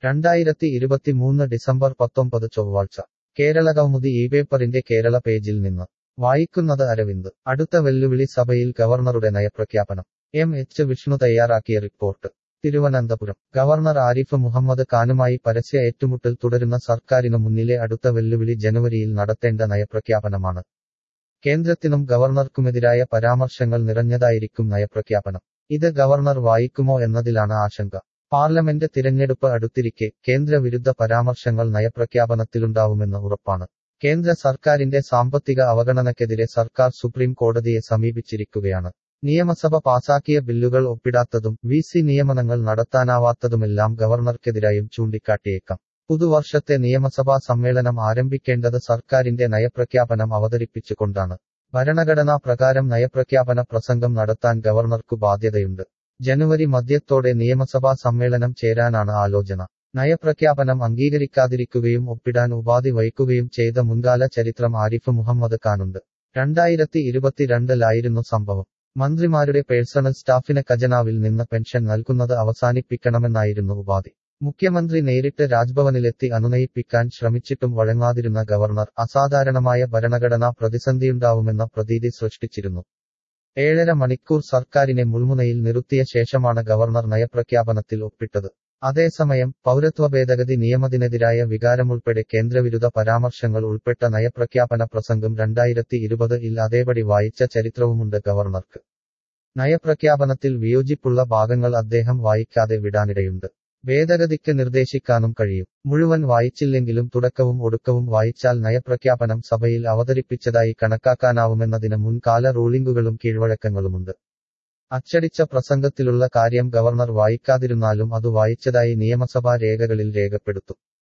രണ്ടായിരത്തി ഇരുപത്തിമൂന്ന് ഡിസംബർ പത്തൊമ്പത് ചൊവ്വാഴ്ച കേരള കൗമുദി ഈ പേപ്പറിന്റെ കേരള പേജിൽ നിന്ന് വായിക്കുന്നത് അരവിന്ദ് അടുത്ത വെല്ലുവിളി സഭയിൽ ഗവർണറുടെ നയപ്രഖ്യാപനം എം എച്ച് വിഷ്ണു തയ്യാറാക്കിയ റിപ്പോർട്ട് തിരുവനന്തപുരം ഗവർണർ ആരിഫ് മുഹമ്മദ് ഖാനുമായി പരസ്യ ഏറ്റുമുട്ടൽ തുടരുന്ന സർക്കാരിനു മുന്നിലെ അടുത്ത വെല്ലുവിളി ജനുവരിയിൽ നടത്തേണ്ട നയപ്രഖ്യാപനമാണ് കേന്ദ്രത്തിനും ഗവർണർക്കുമെതിരായ പരാമർശങ്ങൾ നിറഞ്ഞതായിരിക്കും നയപ്രഖ്യാപനം ഇത് ഗവർണർ വായിക്കുമോ എന്നതിലാണ് ആശങ്ക പാർലമെന്റ് തിരഞ്ഞെടുപ്പ് അടുത്തിരിക്കെ കേന്ദ്രവിരുദ്ധ പരാമർശങ്ങൾ നയപ്രഖ്യാപനത്തിലുണ്ടാവുമെന്ന് ഉറപ്പാണ് കേന്ദ്ര സർക്കാരിന്റെ സാമ്പത്തിക അവഗണനയ്ക്കെതിരെ സർക്കാർ സുപ്രീം കോടതിയെ സമീപിച്ചിരിക്കുകയാണ് നിയമസഭ പാസാക്കിയ ബില്ലുകൾ ഒപ്പിടാത്തതും വി സി നിയമനങ്ങൾ നടത്താനാവാത്തതുമെല്ലാം ഗവർണർക്കെതിരായും ചൂണ്ടിക്കാട്ടിയേക്കാം പുതുവർഷത്തെ നിയമസഭാ സമ്മേളനം ആരംഭിക്കേണ്ടത് സർക്കാരിന്റെ നയപ്രഖ്യാപനം അവതരിപ്പിച്ചുകൊണ്ടാണ് ഭരണഘടനാ പ്രകാരം നയപ്രഖ്യാപന പ്രസംഗം നടത്താൻ ഗവർണർക്കു ബാധ്യതയുണ്ട് ജനുവരി മധ്യത്തോടെ നിയമസഭാ സമ്മേളനം ചേരാനാണ് ആലോചന നയപ്രഖ്യാപനം അംഗീകരിക്കാതിരിക്കുകയും ഒപ്പിടാൻ ഉപാധി വഹിക്കുകയും ചെയ്ത മുൻകാല ചരിത്രം ആരിഫ് മുഹമ്മദ് ഖാനുണ്ട് രണ്ടായിരത്തി ഇരുപത്തിരണ്ടിലായിരുന്നു സംഭവം മന്ത്രിമാരുടെ പേഴ്സണൽ സ്റ്റാഫിന് ഖജനാവിൽ നിന്ന് പെൻഷൻ നൽകുന്നത് അവസാനിപ്പിക്കണമെന്നായിരുന്നു ഉപാധി മുഖ്യമന്ത്രി നേരിട്ട് രാജ്ഭവനിലെത്തി അനുനയിപ്പിക്കാൻ ശ്രമിച്ചിട്ടും വഴങ്ങാതിരുന്ന ഗവർണർ അസാധാരണമായ ഭരണഘടനാ പ്രതിസന്ധിയുണ്ടാവുമെന്ന പ്രതീതി സൃഷ്ടിച്ചിരുന്നു ഏഴര മണിക്കൂർ സർക്കാരിനെ മുൾമുനയിൽ നിർത്തിയ ശേഷമാണ് ഗവർണർ നയപ്രഖ്യാപനത്തിൽ ഒപ്പിട്ടത് അതേസമയം പൗരത്വ ഭേദഗതി നിയമത്തിനെതിരായ വികാരമുൾപ്പെടെ കേന്ദ്രവിരുദ്ധ പരാമർശങ്ങൾ ഉൾപ്പെട്ട നയപ്രഖ്യാപന പ്രസംഗം രണ്ടായിരത്തി ഇരുപത് ഇൽ അതേപടി വായിച്ച ചരിത്രവുമുണ്ട് ഗവർണർക്ക് നയപ്രഖ്യാപനത്തിൽ വിയോജിപ്പുള്ള ഭാഗങ്ങൾ അദ്ദേഹം വായിക്കാതെ വിടാനിടയുണ്ട് ഭേദഗതിക്ക് നിർദ്ദേശിക്കാനും കഴിയും മുഴുവൻ വായിച്ചില്ലെങ്കിലും തുടക്കവും ഒടുക്കവും വായിച്ചാൽ നയപ്രഖ്യാപനം സഭയിൽ അവതരിപ്പിച്ചതായി കണക്കാക്കാനാവുമെന്നതിന് മുൻകാല റൂളിംഗുകളും കീഴ്വഴക്കങ്ങളുമുണ്ട് അച്ചടിച്ച പ്രസംഗത്തിലുള്ള കാര്യം ഗവർണർ വായിക്കാതിരുന്നാലും അത് വായിച്ചതായി നിയമസഭാ രേഖകളിൽ രേഖപ്പെടുത്തും